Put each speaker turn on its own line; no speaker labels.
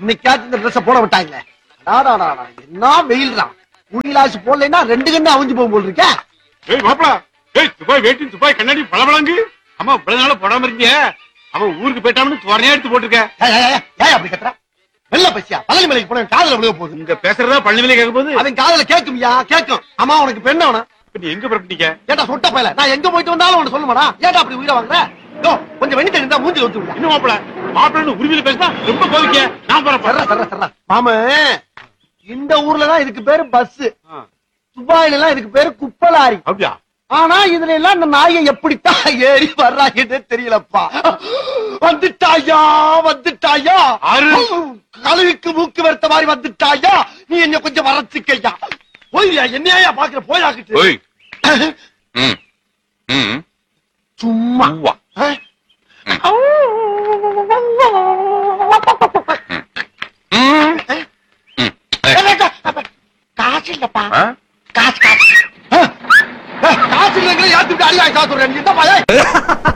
இன்னைக்காச்சும் இந்த ட்ரெஸ் போட விட்டாங்களே அடாடாடாடா, என்ன வெயில் தான் குடிலாசு போடலைன்னா ரெண்டு கண்ணு அவிஞ்சு போகும் போல் இருக்க
ஏய் மாப்பிள ஏய் துபாய் வேட்டி துபாய் கண்ணாடி பளபளங்கு அம்மா இவ்வளவு நாளா போடாம இருக்கீங்க அவன் ஊருக்கு போயிட்டான்னு துவரையா எடுத்து போட்டிருக்க
ஏய், ஏய், ஏய், ஏய் அப்படி கத்துற வெள்ள பசியா பழனி மலைக்கு போன காதல விழுக போகுது
இங்க பேசுறதா பழனிவிலே கேட்க போது
அவன் காதல கேட்கும்யா கேட்கும் அம்மா உனக்கு பெண்ண அவன
நீ எங்க புறப்பட்டீங்க
ஏட்டா சொட்ட பயல நான் எங்க போயிட்டு வந்தாலும் உனக்கு சொல்லுமாடா ஏட்டா அப்படி உயிரை வாங்குற யோ கொஞ்சம் வெண்ணி தண்ணி தான் மூஞ்சில ஊத்தி விடுடா
இன்னும் மாப்பிள மாப்பிள்ளன்னு உரிமையில பேசினா ரொம்ப கோவிக்க நான்
சர்ரா
போறேன்
சர்ரா சர்ரா மாம இந்த ஊர்ல தான் இதுக்கு பேரு பஸ்
ஆ,
துபாயில எல்லாம் இதுக்கு பேரு குப்பலாரி
அப்படியா
ஆனா இதுல எல்லாம் இந்த நாயை எப்படித்தான் ஏறி வர்றாங்கன்னு தெரியலப்பா வந்துட்டாயா வந்துட்டாயா
ஆறு.
கழுவிக்கு மூக்கு வெறுத்த மாதிரி வந்துட்டாயா நீ என்ன கொஞ்சம் வரச்சுக்கையா போய்யா என்னையா பாக்குற போயாக்கிட்டு
ஓய் ம் ம்
சும்மா
உவ்வா
ஆ?
ம் ம்
காசு இல்லப்பா
ஆ
காசு காசு ஆ? ஏ, காசு இல்லைங்கிற யாத்துட்டு அடியா காசு சொல்றேன் நீ என்ன பையன்